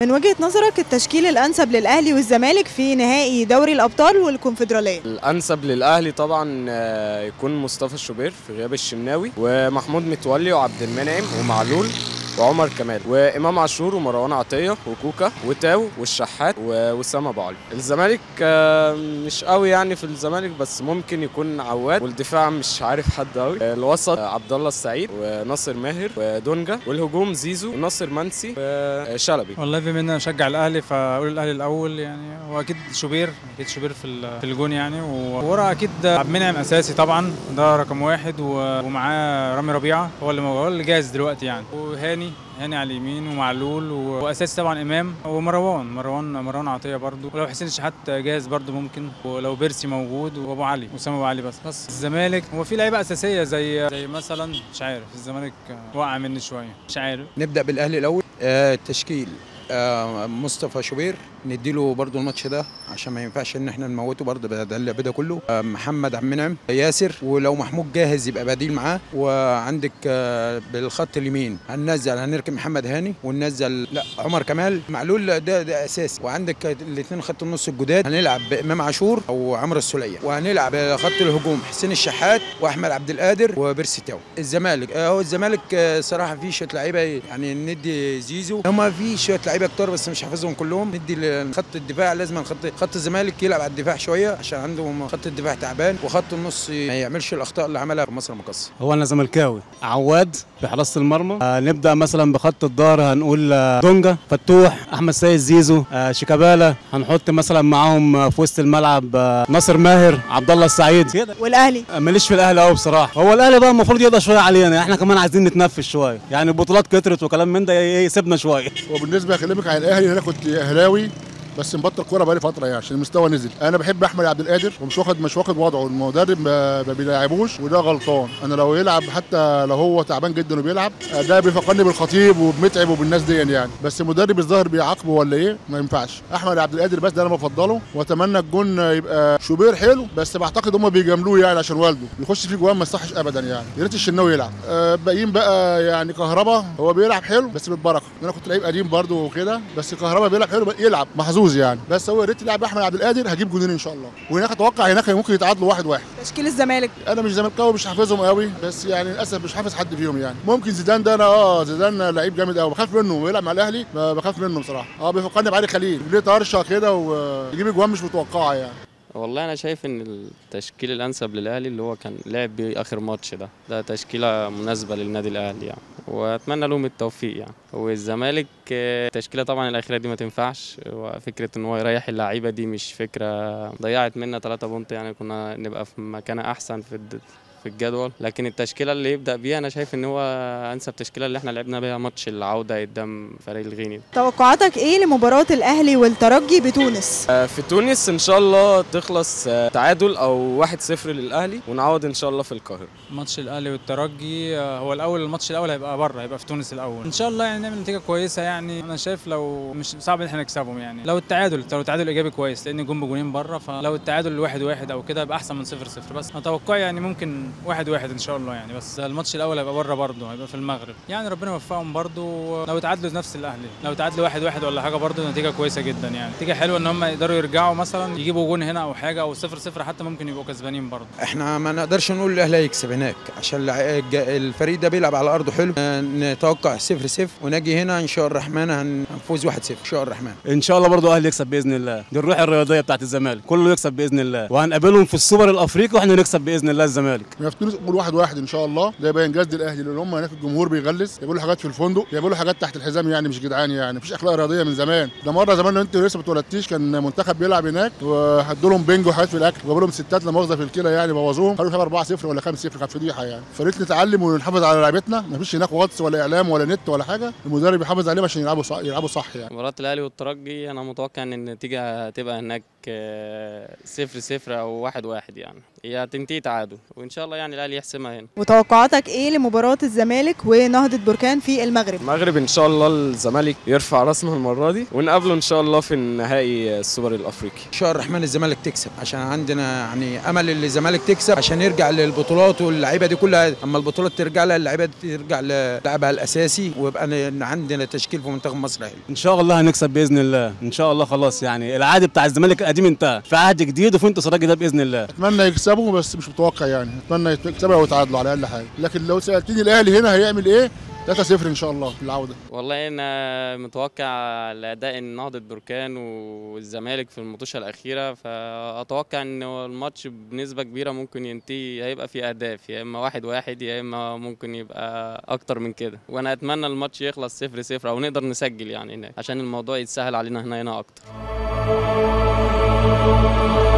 من وجهة نظرك التشكيل الأنسب للأهلي والزمالك في نهائي دوري الأبطال والكونفدرالية الانسب للاهلي طبعا آه، يكون مصطفى الشوبير في غياب الشناوي ومحمود متولي وعبد المنعم ومعلول وعمر كمال وامام عاشور ومروان عطيه وكوكا وتاو والشحات ووسام ابو علي الزمالك آه، مش قوي يعني في الزمالك بس ممكن يكون عواد والدفاع مش عارف حد قوي آه، الوسط آه، عبد الله السعيد وناصر ماهر ودونجا والهجوم زيزو وناصر منسي وشلبي والله بما اني اشجع الاهلي فاقول الاهلي الاول يعني هو اكيد شوبير اكيد شوبير في ال- في الجون يعني وورا اكيد عبد المنعم اساسي طبعا ده رقم واحد و- ومعاه رامي ربيعه هو اللي هو اللي جاهز دلوقتي يعني وهاني هاني على اليمين ومعلول و- واساسي طبعا امام ومروان مروان مروان عطيه برضو ولو حسين الشحات جاهز برضو ممكن ولو بيرسي موجود وابو علي اسامه ابو علي بس بس الزمالك هو في لعيبه اساسيه زي زي مثلا مش عارف الزمالك وقع مني شويه مش عارف نبدا بالاهلي الاول آه التشكيل آه مصطفى شوبير نديله برضو الماتش ده عشان ما ينفعش ان احنا نموته برضو بعد اللعب ده كله آه محمد عبد المنعم ياسر ولو محمود جاهز يبقى بديل معاه وعندك آه بالخط اليمين هننزل هنركب محمد هاني وننزل لا عمر كمال معلول ده ده اساسي وعندك الاثنين خط النص الجداد هنلعب بامام عاشور او عمرو السوليه وهنلعب خط الهجوم حسين الشحات واحمد عبد القادر وبيرسي تاو الزمالك آه، هو الزمالك آه، صراحه في شويه لعيبه يعني ندي زيزو هما في شويه لعيبه كتار بس مش حافظهم كلهم ندي خط الدفاع لازم خط خط الزمالك يلعب على الدفاع شويه عشان عندهم خط الدفاع تعبان وخط النص ما يعملش الاخطاء اللي عملها في مصر المقصه هو انا زملكاوي عواد في حراسه المرمى آه نبدا مثلا بخط الظهر هنقول آه دونجا فتوح احمد سيد زيزو آه شيكابالا هنحط مثلا معاهم آه، في وسط الملعب آه ناصر ماهر عبد الله السعيد كده والأهلي آه، ماليش في الاهلي قوي بصراحه هو الاهلي بقى المفروض يقضى شويه علينا احنا كمان عايزين نتنفس شويه يعني البطولات كترت وكلام من ده ي- يسيبنا شويه وبالنسبه اكلمك عن الاهلي انا كنت اهلاوي بس مبطل كوره بقالي فتره يعني عشان المستوى نزل انا بحب احمد عبد القادر ومش واخد مش واخد وضعه المدرب ما ما بيلاعبوش وده غلطان انا لو يلعب حتى لو هو تعبان جدا وبيلعب ده بيفكرني بالخطيب وبمتعب وبالناس دي يعني بس المدرب الظاهر بيعاقبه ولا ايه ما ينفعش احمد عبد القادر بس ده انا بفضله واتمنى الجون يبقى شوبير حلو بس بعتقد هم بيجاملوه يعني عشان والده بيخش فيه جوان ما يصحش ابدا يعني يا ريت الشناوي يلعب آه، باقيين بقى يعني كهربا هو بيلعب حلو بس بالبركه انا كنت لعيب قديم برده وكده بس كهربا بيلعب حلو يلعب محظوظ يعني بس هو يا ريت يلعب احمد عبد القادر هجيب جولين ان شاء الله وهناك اتوقع هناك ممكن يتعادلوا واحد واحد تشكيل الزمالك انا مش زملكاوي مش حافظهم قوي بس يعني للاسف مش حافظ حد فيهم يعني ممكن زيدان ده انا اه زيدان لعيب جامد قوي بخاف منه ويلعب مع الاهلي ب- بخاف منه بصراحه اه بيفكرني بعلي خليل ليه طرشه كده ويجيب اجوان مش متوقعه يعني والله انا شايف ان التشكيل الانسب للاهلي اللي هو كان لعب بيه اخر ماتش ده ده تشكيله مناسبه للنادي الاهلي يعني واتمنى لهم التوفيق يعني والزمالك آه، التشكيله طبعا الاخيره دي ما تنفعش وفكره ان هو يريح اللعيبه دي مش فكره ضيعت منا 3 بونت يعني كنا نبقى في مكان احسن في الد... في الجدول لكن التشكيله اللي يبدا بيها انا شايف ان هو انسب تشكيله اللي احنا لعبنا بيها ماتش العوده قدام فريق الغيني توقعاتك إيه لمباراة الأهلي والترجي بتونس آه، في تونس ان شاء الله تخلص آه، تعادل او 1-0 للاهلي ونعوض ان شاء الله في القاهره ماتش الاهلي والترجي آه، هو الاول الماتش الاول هيبقى بره هيبقى في تونس الاول ان شاء الله يعني نعمل نتيجه كويسه يعني انا شايف لو مش صعب ان احنا نكسبهم يعني لو التعادل لو التعادل ايجابي كويس لان جون بجونين بره فلو التعادل واحد واحد او كده يبقى احسن من صفر صفر بس انا توقعي يعني ممكن واحد واحد ان شاء الله يعني بس الماتش الاول هيبقى بره برضه هيبقى في المغرب يعني ربنا يوفقهم برضه لو تعادلوا نفس الاهلي لو تعادلوا واحد واحد ولا حاجه برضه نتيجه كويسه جدا يعني نتيجه حلوه ان هم يقدروا يرجعوا مثلا يجيبوا جون هنا او حاجه او صفر صفر حتى ممكن يبقوا كسبانين برضه احنا ما نقدرش نقول الاهلي هيكسب هناك عشان الع- الج- الفريق ده بيلعب على ارضه حلو آه، نتوقع 0 0 ونجي هنا ان شاء الرحمن هن- هنفوز 1 0 ان شاء الرحمن ان شاء الله برضو اهلي يكسب باذن الله دي الروح الرياضيه بتاعت الزمالك كله يكسب باذن الله وهنقابلهم في السوبر الافريقي واحنا نكسب باذن الله الزمالك في تونس نقول واحد واحد ان شاء الله ده يبقى انجاز للاهلي لان هم هناك الجمهور بيغلس يقولوا حاجات في الفندق يقولوا حاجات تحت الحزام يعني مش جدعان يعني مفيش اخلاق رياضيه من زمان ده مره زمان لو انت لسه ما اتولدتيش كان منتخب بيلعب هناك وهدوا لهم بنج وحاجات في الاكل وجابوا لهم ستات لا مؤاخذه في الكلى يعني بوظوهم خلوا 4 0 ولا 5 0 كانت فضيحه يعني فريت نتعلم ونحافظ على لعيبتنا مفيش هناك واتس ولا اعلام ولا نت ولا حاجه المدرب يحافظ عليهم عشان يلعبوا صح يلعبوا صح يعني مباراة الأهلي والترجي أنا متوقع إن النتيجة هتبقى هناك آه، صفر صفر او واحد واحد يعني هي هتنتهي تعادل وان شاء الله يعني الاهلي يحسمها هنا وتوقعاتك ايه لمباراه الزمالك ونهضه بركان في المغرب المغرب ان شاء الله الزمالك يرفع راسنا المره دي ونقابله ان شاء الله في النهائي السوبر الافريقي ان شاء الله الرحمن الزمالك تكسب عشان عندنا يعني امل ان الزمالك تكسب عشان يرجع للبطولات واللعيبه دي كلها اما البطولات ترجع لها اللعيبه دي ترجع للعبها الاساسي ويبقى ن- عندنا تشكيل في منتخب مصر حلو ان شاء الله هنكسب باذن الله ان شاء الله خلاص يعني العهد بتاع الزمالك القديم انتهى في عهد جديد وفي انتصارات جديده باذن الله اتمنى يكسبوا بس مش متوقع يعني اتمنى يكسبوا او يتعادلوا على اقل حاجه لكن لو سالتني الاهلي هنا هيعمل ايه 3-0 ان شاء الله في العوده والله انا متوقع لاداء نهضه بركان والزمالك في المطوشه الاخيره فاتوقع ان الماتش بنسبه كبيره ممكن ينتهي هيبقى فيه اهداف يا اما واحد واحد يا اما ممكن يبقى اكتر من كده وانا اتمنى الماتش يخلص صفر صفر او نقدر نسجل يعني هناك عشان الموضوع يتسهل علينا هنا هنا اكتر